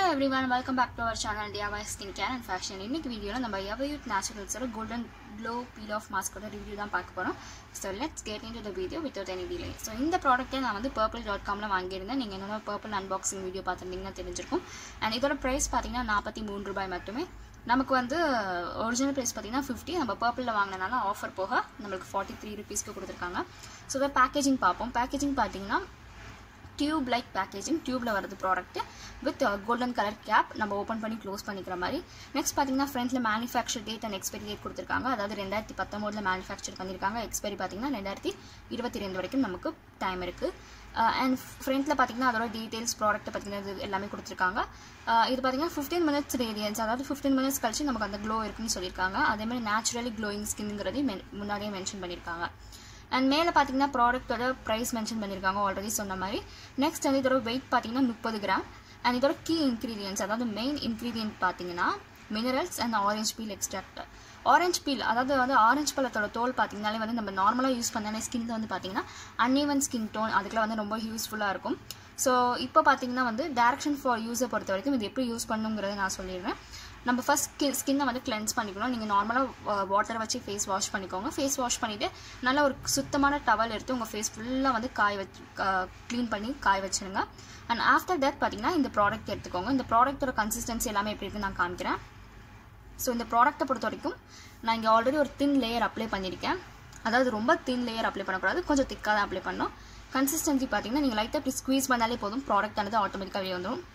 every one welcome back to our channel டியாவாய் skin care and fashion இன்னைக்கு வீடியோவில் நம்ம எவயூத் நேச்சுரல்ஸோட கோல்டன் க்ளோ பீல் ஆஃப் மாஸ்கோட ரிவ்யூ தான் பார்க்க போகிறோம் so let's get into the video without any delay so இந்த ப்ராடக்ட்டை நான் வந்து பர்பிள் டாட் காமில் வாங்கியிருந்தேன் நீங்கள் என்னோட பர்பிள் அன்பாக்சிங் வீடியோ பார்த்துருந்தீங்கன்னா தெரிஞ்சிருக்கும் அண்ட் இதோட ப்ரைஸ் பார்த்தீங்கன்னா நாற்பத்தி மூணு ரூபாய் மட்டுமே நமக்கு வந்து ஒரிஜினல் ப்ரைஸ் பார்த்தீங்கன்னா ஃபிஃப்டி நம்ம பர்பிளில் வாங்கினனால ஆஃபர் போக நம்மளுக்கு ஃபார்ட்டி த்ரீ ருபீஸ்க்கு கொடுத்துருக்காங்க ஸோ இதோட பேக்கேஜிங் பார்ப்போம் பேக்கேஜிங் பார்த்தீங்கன்னா டியூப் லைக் பேக்கேஜிங் டியூப்ல வருது product with golden colour cap நம்ம ஓப்பன் பண்ணி க்ளோஸ் பண்ணிக்கிற மாதிரி நெக்ஸ்ட் பார்த்தீங்கன்னா ஃப்ரண்ட்ல manufacture date and expiry date கொடுத்துருக்காங்க அதாவது ரெண்டாயிரத்தி பத்தொம்போதில் மேனுஃபேக்சர் பண்ணியிருக்காங்க எக்ஸ்பைரி பார்த்தீங்கன்னா ரெண்டாயிரத்தி இருபத்தி ரெண்டு வரைக்கும் நமக்கு டைம் இருக்கு அண்ட் ஃப்ரண்ட்ல பார்த்தீங்கன்னா அதோட டீடைல்ஸ் ப்ராடக்ட் பார்த்தீங்கன்னா இது எல்லாமே கொடுத்துருக்காங்க இது பார்த்தீங்கன்னா ஃபிஃப்டீன் மினிட்ஸ் ரேடியன்ஸ் அதாவது ஃபிஃப்டீன் மினிட்ஸ் கழிச்சு நமக்கு அந்த க்ளோ இருக்குன்னு சொல்லியிருக்காங்க அதே மாதிரி நேச்சுரலி க்ளோயிங் ஸ்கின்ங்கிறதையும் முன்னாடியே மென்ஷன் பண்ணியிருக்காங்க அண்ட் மேலே பார்த்தீங்கன்னா ப்ராடக்ட்டோட ப்ரைஸ் மென்ஷன் பண்ணியிருக்காங்க ஆல்ரெடி சொன்ன மாதிரி நெக்ஸ்ட் வந்து இதோட வெயிட் பார்த்தீங்கன்னா முப்பது கிராம் அண்ட் இதோட கீ இன்க்ரீடியன்ஸ் அதாவது மெயின் இன்க்ரீடியன்ட் பார்த்தீங்கன்னா minerals and orange peel extract orange peel அதாவது வந்து ஆரஞ்ச் பழத்தோட தோல் பார்த்தீங்கனாலே வந்து நம்ம நார்மலாக யூஸ் பண்ணாலே ஸ்கின்ல வந்து பார்த்தீங்கன்னா அன்இவன் ஸ்கின் டோன் அதுக்குலாம் வந்து ரொம்ப யூஸ்ஃபுல்லாக இருக்கும் ஸோ இப்போ பார்த்தீங்கன்னா வந்து டேரக்ஷன் ஃபார் யூஸை பொறுத்த வரைக்கும் இது எப்படி யூஸ் பண்ணுங்கிறத நான் சொல்லிடுறேன் நம்ம ஃபஸ்ட் ஸ்கின் ஸ்கின்னை வந்து கிளென்ஸ் பண்ணிக்கணும் நீங்கள் நார்மலாக வாட்டர் வச்சு ஃபேஸ் வாஷ் பண்ணிக்கோங்க ஃபேஸ் வாஷ் பண்ணிவிட்டு நல்லா ஒரு சுத்தமான டவல் எடுத்து உங்கள் ஃபேஸ் ஃபுல்லாக வந்து காய வச்சு க்ளீன் பண்ணி காய வச்சுருங்க அண்ட் ஆஃப்டர் தட் பார்த்தீங்கன்னா இந்த ப்ராடக்ட் எடுத்துக்கோங்க இந்த ப்ராடக்ட்டோட கன்சிஸ்டன்சி எல்லாமே எப்படி இருக்குன்னு நான் காமிக்கிறேன் ஸோ இந்த ப்ராடக்ட்டை பொறுத்த வரைக்கும் நான் இங்கே ஆல்ரெடி ஒரு தின் லேயர் அப்ளை பண்ணியிருக்கேன் அதாவது ரொம்ப தின் லேயர் அப்ளை பண்ணக்கூடாது கொஞ்சம் திக்காக தான் அப்ளை பண்ணணும் கன்சிஸ்டன்சி பார்த்தீங்கன்னா நீங்கள் லைட்டாக இப்படி ஸ்குவீஸ் பண்ணாலே போதும் ப்ராடக்ட் ஆனது ஆட்டோமேட்டிக்காக வெளியே வந்துடும்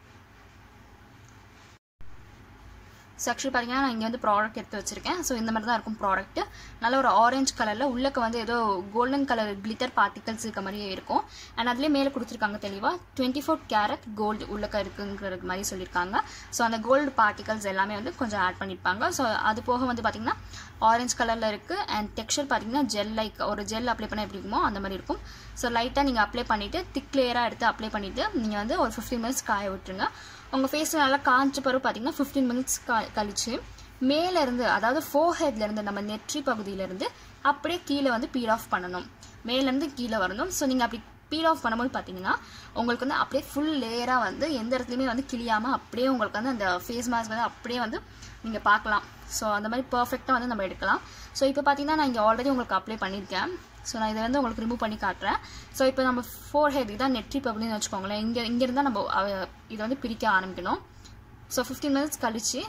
ஸோ ஆக்சுவலி பார்த்தீங்கன்னா நான் இங்கே வந்து ப்ராடக்ட் எடுத்து வச்சிருக்கேன் ஸோ இந்த மாதிரி தான் இருக்கும் ப்ராடக்ட் நல்ல ஒரு ஆரஞ்ச் கலரில் உள்ளக்க வந்து ஏதோ கோல்டன் கலர் கிளிட்டர் பார்ட்டிகல்ஸ் இருக்க மாதிரியே இருக்கும் அண்ட் அதுலேயே மேலே கொடுத்துருக்காங்க தெளிவாக டுவெண்ட்டி ஃபோர் கேரட் கோல்டு உள்ளக்க இருக்குங்கிற மாதிரி சொல்லியிருக்காங்க ஸோ அந்த கோல்டு பார்ட்டிகல்ஸ் எல்லாமே வந்து கொஞ்சம் ஆட் பண்ணியிருப்பாங்க ஸோ அது போக வந்து பார்த்தீங்கன்னா ஆரஞ்ச் கலரில் இருக்குது அண்ட் டெக்ஸ்சர் பார்த்தீங்கன்னா ஜெல் லைக் ஒரு ஜெல் அப்ளை பண்ணால் எப்படி இருக்குமோ அந்த மாதிரி இருக்கும் ஸோ லைட்டாக நீங்கள் அப்ளை பண்ணிவிட்டு திக் லேயராக எடுத்து அப்ளை பண்ணிவிட்டு நீங்கள் வந்து ஒரு ஃபிஃப்டீன் மினிட்ஸ் காய விட்டுருங்க உங்கள் ஃபேஸில் நல்லா காய்ச்ச பிறகு பார்த்தீங்கன்னா ஃபிஃப்டீன் மினிட்ஸ் கழிச்சு மேலேருந்து அதாவது ஃபோர் ஹெட்லேருந்து நம்ம நெற்றி பகுதியிலேருந்து அப்படியே கீழே வந்து பீல் ஆஃப் பண்ணணும் மேலேருந்து கீழே வரணும் ஸோ நீங்கள் அப்படி பீல் ஆஃப் பண்ணும்போது பார்த்தீங்கன்னா உங்களுக்கு வந்து அப்படியே ஃபுல் லேயராக வந்து எந்த இடத்துலையுமே வந்து கிளியாமல் அப்படியே உங்களுக்கு வந்து அந்த ஃபேஸ் மாஸ்க் வந்து அப்படியே வந்து நீங்கள் பார்க்கலாம் ஸோ அந்த மாதிரி பர்ஃபெக்டாக வந்து நம்ம எடுக்கலாம் ஸோ இப்போ பார்த்தீங்கன்னா நான் இங்கே ஆல்ரெடி உங்களுக்கு அப்ளை பண்ணியிருக்கேன் ஸோ நான் இதை வந்து உங்களுக்கு ரிமூவ் பண்ணி காட்டுறேன் ஸோ இப்போ நம்ம ஃபோர் ஹெட் இதான் நெற்றி பகுதின்னு வச்சுக்கோங்களேன் இங்கே இங்கே இருந்தால் நம்ம இதை வந்து பிரிக்க ஆரம்பிக்கணும் ஸோ ஃபிஃப்டீன் மினிட்ஸ் கழிச்சு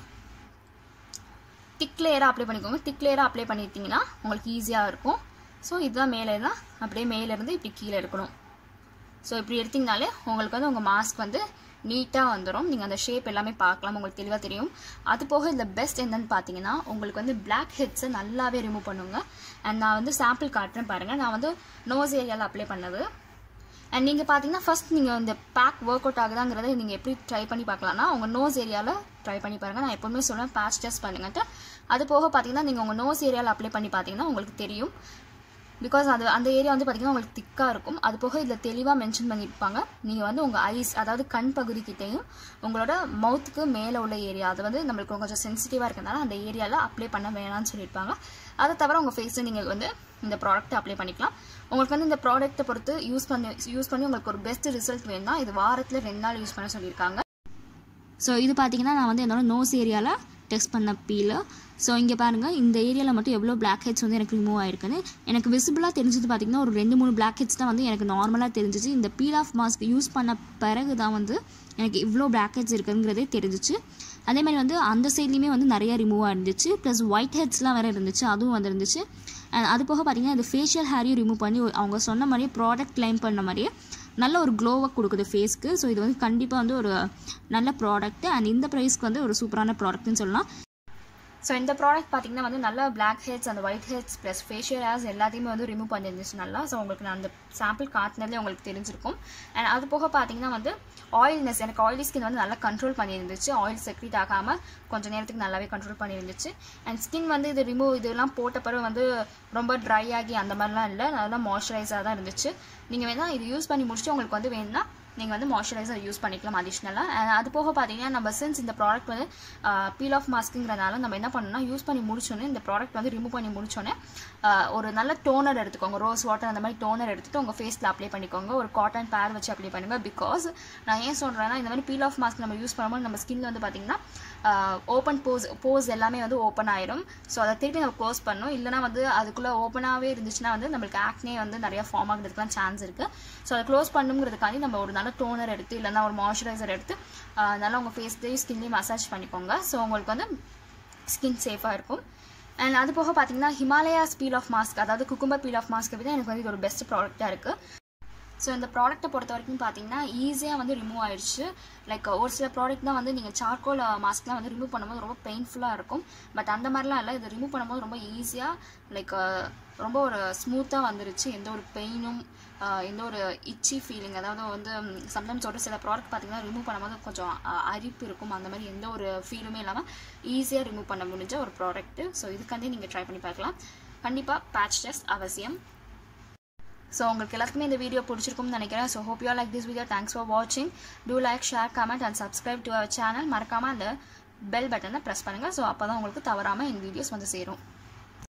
திக் லேயராக அப்ளை பண்ணிக்கோங்க திக் லேயராக அப்ளை பண்ணிட்டீங்கன்னா உங்களுக்கு ஈஸியாக இருக்கும் ஸோ இதுதான் மேலே தான் அப்படியே மேலேருந்து இப்படி கீழே எடுக்கணும் ஸோ இப்படி எடுத்திங்கனாலே உங்களுக்கு வந்து உங்கள் மாஸ்க் வந்து நீட்டாக வந்துடும் நீங்கள் அந்த ஷேப் எல்லாமே பார்க்கலாம் உங்களுக்கு தெளிவாக தெரியும் அது போக இதில் பெஸ்ட் என்னன்னு பார்த்தீங்கன்னா உங்களுக்கு வந்து பிளாக் ஹெட்ஸை நல்லாவே ரிமூவ் பண்ணுங்க அண்ட் நான் வந்து சாம்பிள் காட்டுறேன் பாருங்கள் நான் வந்து நோஸ் ஏரியாவில் அப்ளை பண்ணது அண்ட் நீங்கள் பார்த்தீங்கன்னா ஃபஸ்ட் நீங்கள் இந்த பேக் ஒர்க் அவுட் ஆகுதாங்கிறத நீங்கள் எப்படி ட்ரை பண்ணி பார்க்கலாம்னா உங்கள் நோஸ் ஏரியாவில் ட்ரை பண்ணி பாருங்கள் நான் எப்போவுமே சொல்லுவேன் பேட்ச் டெஸ்ட் பண்ணுங்கன்ட்டு அது போக பார்த்தீங்கன்னா நீங்கள் உங்கள் நோஸ் ஏரியாவில் அப்ளை பண்ணி பார்த்தீங்கன்னா உங்களுக்கு தெரியும் பிகாஸ் அது அந்த ஏரியா வந்து பார்த்திங்கன்னா உங்களுக்கு திக்காக இருக்கும் அது போக இதில் தெளிவாக மென்ஷன் பண்ணியிருப்பாங்க நீங்கள் வந்து உங்கள் ஐஸ் அதாவது கண் பகுதிக்கிட்டேயும் உங்களோட மவுத்துக்கு மேலே உள்ள ஏரியா அது வந்து நம்மளுக்கு கொஞ்சம் சென்சிட்டிவாக இருக்கிறதுனால அந்த ஏரியாவில் அப்ளை பண்ண வேணாம்னு சொல்லியிருப்பாங்க அதை தவிர உங்கள் ஃபேஸில் நீங்கள் வந்து இந்த ப்ராடக்ட்டை அப்ளை பண்ணிக்கலாம் உங்களுக்கு வந்து இந்த ப்ராடக்ட்டை பொறுத்து யூஸ் பண்ணி யூஸ் பண்ணி உங்களுக்கு ஒரு பெஸ்ட் ரிசல்ட் வேணும்னா இது வாரத்தில் ரெண்டு நாள் யூஸ் பண்ண சொல்லியிருக்காங்க ஸோ இது பார்த்தீங்கன்னா நான் வந்து என்னோட நோஸ் ஏரியாவில் டெஸ்ட் பண்ண பீலு ஸோ இங்கே பாருங்கள் இந்த ஏரியாவில் மட்டும் எவ்வளோ பிளாக் ஹெட்ஸ் வந்து எனக்கு ரிமூவ் ஆயிருக்குன்னு எனக்கு விசிபிளாக தெரிஞ்சது பார்த்திங்கன்னா ஒரு ரெண்டு மூணு பிளாக் ஹெட்ஸ் தான் வந்து எனக்கு நார்மலாக தெரிஞ்சிச்சு இந்த பீல் ஆஃப் மாஸ்க் யூஸ் பண்ண பிறகு தான் வந்து எனக்கு இவ்வளோ பிளாக் ஹெட்ஸ் இருக்குங்கிறதே தெரிஞ்சிச்சு அதே மாதிரி வந்து அந்த சைட்லேயுமே வந்து நிறையா ரிமூவாக இருந்துச்சு ப்ளஸ் ஒயிட் ஹெட்ஸ்லாம் வேறு இருந்துச்சு அதுவும் வந்து இருந்துச்சு அண்ட் அது போக பார்த்திங்கன்னா இது ஃபேஷியல் ஹேரையும் ரிமூவ் பண்ணி அவங்க சொன்ன மாதிரியே ப்ராடக்ட் கிளைம் பண்ண மாதிரியே நல்ல ஒரு க்ளோவாக கொடுக்குது ஃபேஸ்க்கு ஸோ இது வந்து கண்டிப்பாக வந்து ஒரு நல்ல ப்ராடக்ட் அண்ட் இந்த ப்ரைஸ்க்கு வந்து ஒரு சூப்பரான ப்ராடக்ட்னு சொல்லலாம் ஸோ இந்த ப்ராடக்ட் பார்த்தீங்கன்னா வந்து நல்லா பிளாக் ஹெட்ஸ் அந்த white heads plus facial hairs எல்லாத்தையுமே வந்து ரிமூவ் பண்ணிருந்துச்சு நல்லா ஸோ உங்களுக்கு நான் அந்த சாம்பிள் காட்டினதுலேயே உங்களுக்கு தெரிஞ்சிருக்கும் அண்ட் அது போக பார்த்தீங்கன்னா வந்து ஆயில்னஸ் எனக்கு ஆயிலி ஸ்கின் வந்து நல்லா கண்ட்ரோல் பண்ணியிருந்துச்சு ஆயில் செக்ரீட் ஆகாமல் கொஞ்சம் நேரத்துக்கு நல்லாவே கண்ட்ரோல் பண்ணியிருந்துச்சு அண்ட் ஸ்கின் வந்து இது ரிமூவ் இதெல்லாம் போட்ட பிறகு வந்து ரொம்ப ட்ரை ஆகி அந்த மாதிரிலாம் இல்லை நல்லா மாய்ஸ்சரைஸாக தான் இருந்துச்சு நீங்கள் வேணால் இது யூஸ் பண்ணி முடிச்சுட்டு உங்களுக்கு வந்து வேணும்னா நீங்கள் வந்து மாய்ஸ்சரைசர் யூஸ் பண்ணிக்கலாம் அடிஷ்னலாக அது போக பார்த்தீங்கன்னா நம்ம சின்ஸ் இந்த ப்ராடக்ட் வந்து பீல் ஆஃப் மாஸ்க்குங்கிறனால நம்ம என்ன பண்ணணும்னா யூஸ் பண்ணி முடிச்சோன்னே இந்த ப்ராடக்ட் வந்து ரிமூவ் பண்ணி முடிச்சோன்னே ஒரு நல்ல டோனர் எடுத்துக்கோங்க ரோஸ் வாட்டர் அந்த மாதிரி டோனர் எடுத்துகிட்டு உங்கள் ஃபேஸில் அப்ளை பண்ணிக்கோங்க ஒரு காட்டன் பேர் வச்சு அப்ளை பண்ணுங்க பிகாஸ் நான் ஏன் சொல்கிறேன்னா இந்த மாதிரி பீல் ஆஃப் மாஸ்க் நம்ம யூஸ் பண்ணும்போது நம்ம ஸ்கின் வந்து பார்த்தீங்கன்னா ஓப்பன் போஸ் போஸ் எல்லாமே வந்து ஓப்பன் ஆயிரும் ஸோ அதை திருப்பி நம்ம க்ளோஸ் பண்ணணும் இல்லைனா வந்து அதுக்குள்ளே ஓப்பனாகவே இருந்துச்சுன்னா வந்து நம்மளுக்கு ஆக்னே வந்து நிறைய ஃபார்ம் ஆகிறதுக்குலாம் சான்ஸ் இருக்குது ஸோ அதை க்ளோஸ் பண்ணுங்கிறதுக்காண்டி நம்ம ஒரு நல்ல டோனர் எடுத்து இல்லைனா ஒரு மாய்ஸ்சரைசர் எடுத்து நல்லா உங்கள் ஃபேஸ்லேயும் ஸ்கின்லேயும் மசாஜ் பண்ணிக்கோங்க ஸோ உங்களுக்கு வந்து ஸ்கின் சேஃபாக இருக்கும் அண்ட் அது போக பார்த்தீங்கன்னா ஹிமாலயாஸ் பீல் ஆஃப் மாஸ்க் அதாவது குக்கும்பர் பீல் ஆஃப் மாஸ்க் விட எனக்கு வந்து இது ஒரு பெஸ்ட் ப்ராடக்ட்டாக இருக்குது ஸோ இந்த ப்ராடக்ட்டை பொறுத்த வரைக்கும் பார்த்தீங்கன்னா ஈஸியாக வந்து ரிமூவ் ஆயிடுச்சு லைக் ஒரு சில ப்ராடக்ட் தான் வந்து நீங்கள் சார்கோல் மாஸ்க்லாம் வந்து ரிமூவ் பண்ணும்போது ரொம்ப பெயின்ஃபுல்லாக இருக்கும் பட் அந்த மாதிரிலாம் இல்லை இது ரிமூவ் பண்ணும்போது ரொம்ப ஈஸியாக லைக் ரொம்ப ஒரு ஸ்மூத்தாக வந்துருச்சு எந்த ஒரு பெயினும் எந்த ஒரு இச்சி ஃபீலிங் அதாவது வந்து சம்டைம்ஸ் ஒரு சில ப்ராடக்ட் பார்த்தீங்கன்னா ரிமூவ் பண்ணும்போது கொஞ்சம் அரிப்பு இருக்கும் அந்த மாதிரி எந்த ஒரு ஃபீலுமே இல்லாமல் ஈஸியாக ரிமூவ் பண்ண முடிஞ்ச ஒரு ப்ராடக்ட்டு ஸோ இதுக்காண்டி நீங்கள் ட்ரை பண்ணி பார்க்கலாம் கண்டிப்பாக பேட்ச் டெஸ்ட் அவசியம் ஸோ உங்களுக்கு எல்லாத்துக்குமே இந்த வீடியோ பிடிச்சிருக்கும்னு நினைக்கிறேன் so hope you like this video thanks for வாட்சிங் do like share comment and subscribe to our channel மறக்காமல் அந்த பெல் பட்டனை ப்ரெஸ் பண்ணுங்கள் ஸோ அப்போ தான் உங்களுக்கு தவறாமல் என் வீடியோஸ் வந்து சேரும்